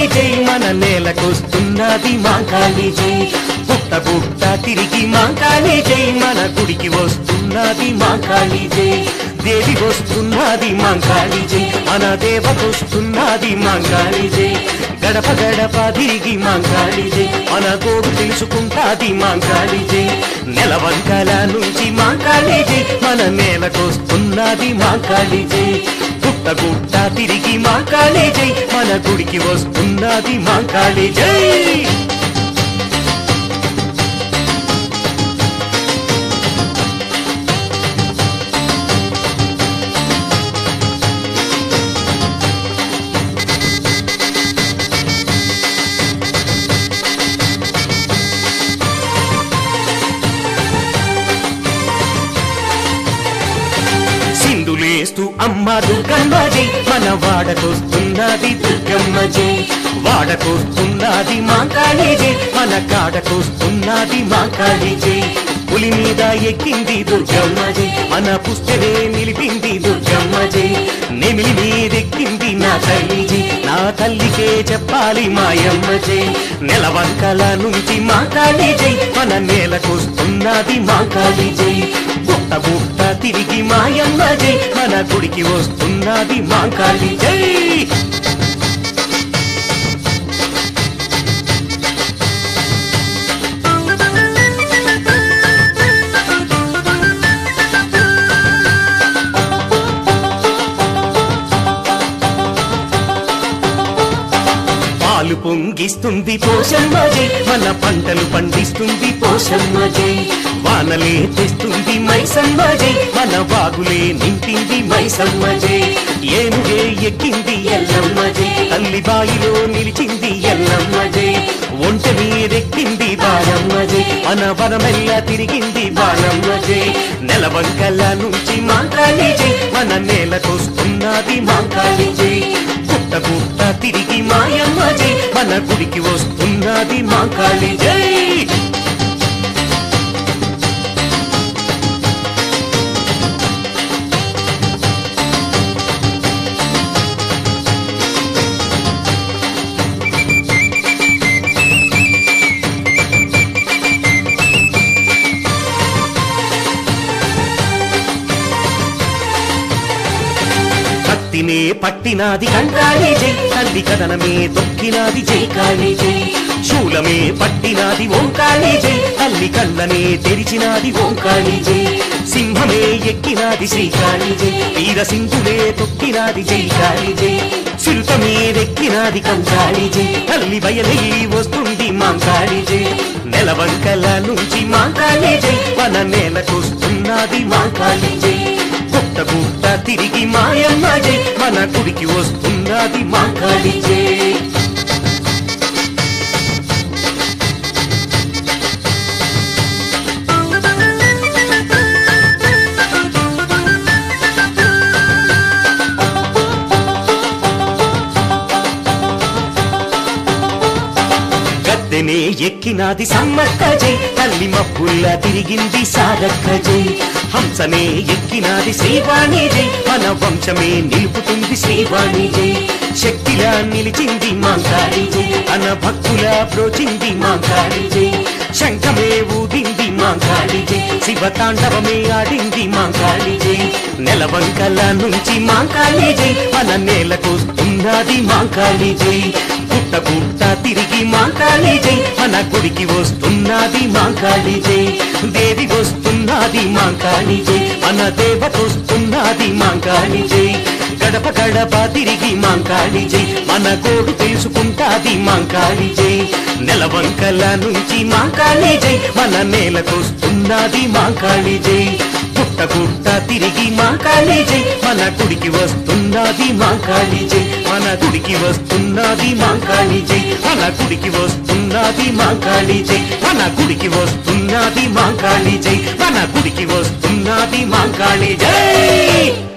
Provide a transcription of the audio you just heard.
జై మన నేలకొస్తున్నది మాంకాళి జై పుట్ట పుట్ట తిరిగి మాంకాళి జై మన గుడికి వస్తున్నది మాంకాళి జై దేవి వస్తున్నది మాంకాళి జై మన దేవతొస్తున్నది మాంకాళి జై గడప గడప తిరిగి మాంకాళి జై మన గోడు తెలుసుకుంటాది మాంకాళి జై నెలవంకల నుంచి మాంకాళి జై మన నేలకొస్తున్నది మాంకాళి జై గుట్ట గుట్ట తిరిగి మాంకాళి జై మన గుడికి వస్తున్నది మాంకాళి జై సింధులేస్తూ అమ్మ దుర్గమ్మ జై మన వాడకొస్తున్నది దుర్గమ్మ జై వాడకొస్తున్నది మాంకాళి జై మన కాడకొస్తున్నది మాంకాళి జై పులి మీద ఎక్కింది దుర్గమ్మ జై మన పుస్తరే నిలిపింది దుర్గమ్మ జై నెమిలి మీదెక్కింది నా తల్లి జై నా తల్లికే చెప్పాలి మాయమ్మ జై నెలవంకల నుంచి మాంకాళి జై మన నేలకొస్తున్నది మాంకాళి జై బుట్ట బుట్ట తిరిగి మాయమ్మ జై మన గుడికి వస్తున్నది మాంకాళి జై పాలు పొంగిస్తుంది పోషమ్మ జై మన పంటలు పండిస్తుంది పోషమ్మ జై వానలే తెస్తుంది మైసమ్మ జై మన వాగులే నింపింది మైసమ్మ జై ఏనుగే ఎక్కింది ఎల్లమ్మ జై తల్లి బాయిలో నిలిచింది ఎల్లమ్మ జై ఒంట మీరెక్కింది బాలమ్మ జై మన వనమెల్ల తిరిగింది బాలమ్మ జై నెలవంకల నుంచి మాంకాళి జై మన నేలకొస్తున్నది మాంకాళి జై పుట్ట పుట్ట తిరిగి మాయమ్మ జై మన గుడికి వస్తున్నది మాంకాళి జై కత్తినే పట్టినాది కంకాళి జై తల్లి కథనమే తొక్కినాది జై కాళీ జై శూలమే పట్టినాది ఓంకాళి జై తల్లి కళ్ళనే తెరిచినాది ఓంకాళి జై సింహమే ఎక్కినాది శ్రీకాళి జై వీర సింధులే తొక్కినాది జై కాళీ జై చిరుత మీరెక్కినాది కంకాళి జై తల్లి బయలై వస్తుంది మాంకాళి జై నెలవంకల నుంచి మాంకాళి జై మన నేలకొస్తున్నది మాంకాళి జై గుట్ట గుట్ట తిరిగి మాయమ్మ జై మన గుడికి వస్తున్నది మాంకాళి జై గద్దెనే ఎక్కినాది సమ్మక్క జై తల్లి మబ్బుల్లా తిరిగింది సారక్క జై హంసనే ఎక్కినాది శ్రీవాణి జై మన వంశమే నిలుపుతుంది శ్రీవాణి జై శక్తిలా నిలిచింది మాంకాళి జై అన భక్తుల ప్రోచింది మాంకాళి జై శంఖమే ఊదింది మాంకాళి జై శివ తాండవమే ఆడింది మాంకాళి జై నెలవంకల నుంచి మాంకాళి జై మన నేలకొస్తున్నది మాంకాళి జై పుట్ట పుట్ట తిరిగి మాంకాళి జై మన గుడికి వస్తున్నది మాంకాళి జై దేవి వస్తున్నది మాంకాళి జై మన దేవతొస్తున్నది మాంకాళి జై గడప గడప తిరిగి మాంకాళి జై మన గోడు తెలుసుకుంటాది మాంకాళి జై నెలవంకల నుంచి మాంకాళి జై మన నేలకొస్తున్నది మాంకాళి జై పుట్ట పుట్ట తిరిగి మాంకాళి జై మన గుడికి వస్తున్నది మాంకాళి జై మన గుడికి వస్తున్నది మాంకాళి జై మన గుడికి వస్తున్నది మాంకాళి జై మన గుడికి వస్తున్నది మాంకాళి జై మన గుడికి వస్తున్నది మాంకాళి జై